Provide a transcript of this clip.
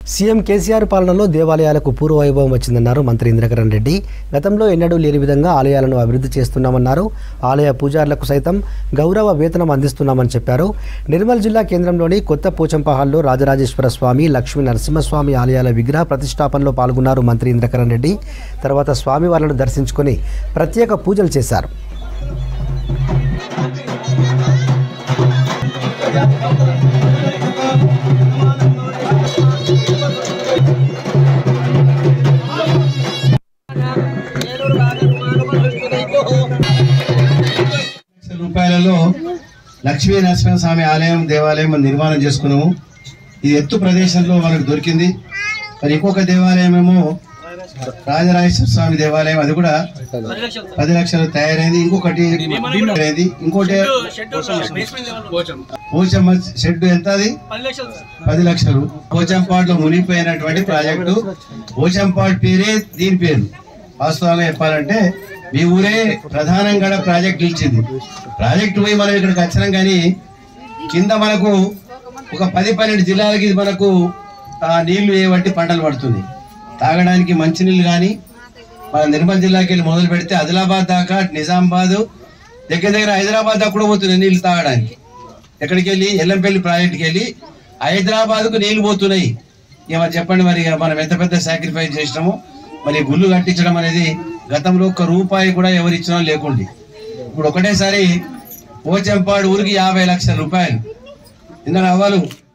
CM KCR పాలనలో దేవాలయాలకు పూర్వ వైభవం వచ్చిందన్నారు మంత్రి ఇంద్రకరణ్ రెడ్డి గతంలో ఎన్నడూ లేని విధంగా ఆలయాలను అభివృద్ధి చేస్తున్నామన్నారు ఆలయ పూజారులకు సైతం గౌరవ వేతనం అందిస్తున్నామని చెప్పారు నిర్మల్ జిల్లా కేంద్రంలోని కొత్త పోచంప హాల్లో రాజరాజేశ్వర స్వామి లక్ష్మీ నరసింహస్వామి ఆలయాల విగ్రహ ప్రతిష్టాపనలో పాల్గొన్నారు మంత్రి ఇంద్రకరణ్ రెడ్డి తర్వాత స్వామివార్లను దర్శించుకొని ప్రత్యేక పూజలు చేశారు లక్షల రూపాయలలో లక్ష్మీ నరసింహస్వామి ఆలయం దేవాలయం మనం నిర్మాణం చేసుకున్నాము ఇది ఎత్తు ప్రదేశంలో మనకు దొరికింది మరి ఇంకొక దేవాలయం ఏమో రాజరాజేశ్వర స్వామి దేవాలయం అది కూడా పది లక్షలు తయారైంది ఇంకొకటి అయింది ఇంకోటి పోచమ్మ షెడ్ ఎంత అది పది లక్షలు పోచంపాడులో మునిగిపోయినటువంటి ప్రాజెక్టు పోచంపాడు పేరే దీని పేరు వాస్తవంగా చెప్పాలంటే మీ ఊరే ప్రధానంగా ప్రాజెక్ట్ నిలిచింది ప్రాజెక్టు పోయి మనం ఇక్కడికి వచ్చినాం కానీ కింద మనకు ఒక పది పన్నెండు జిల్లాలకి ఇది మనకు ఆ, నీళ్లు వేయబట్టి పంటలు పడుతుంది తాగడానికి మంచినీళ్ళు కానీ మన నిర్మల్ జిల్లాకి వెళ్ళి మొదలు పెడితే ఆదిలాబాద్ దాకా నిజామాబాద్ దగ్గర దగ్గర హైదరాబాద్ దాకా కూడా పోతున్నాయి నీళ్లు తాగడానికి ఎక్కడికి వెళ్ళి ఎల్లంపల్లి ప్రాజెక్ట్కి వెళ్ళి హైదరాబాద్కు నీళ్లు పోతున్నాయి ఇక మరి చెప్పండి మరి ఇక మనం ఎంత పెద్ద సాక్రిఫైస్ చేసినామో మరి గుళ్ళు కట్టించడం అనేది గతంలో ఒక్క రూపాయి కూడా ఎవరు ఇచ్చినా లేకుండి ఇప్పుడు ఒకటేసారి పోచంపాడు ఊరికి యాభై లక్షల రూపాయలు ఇందులో అవ్వాలి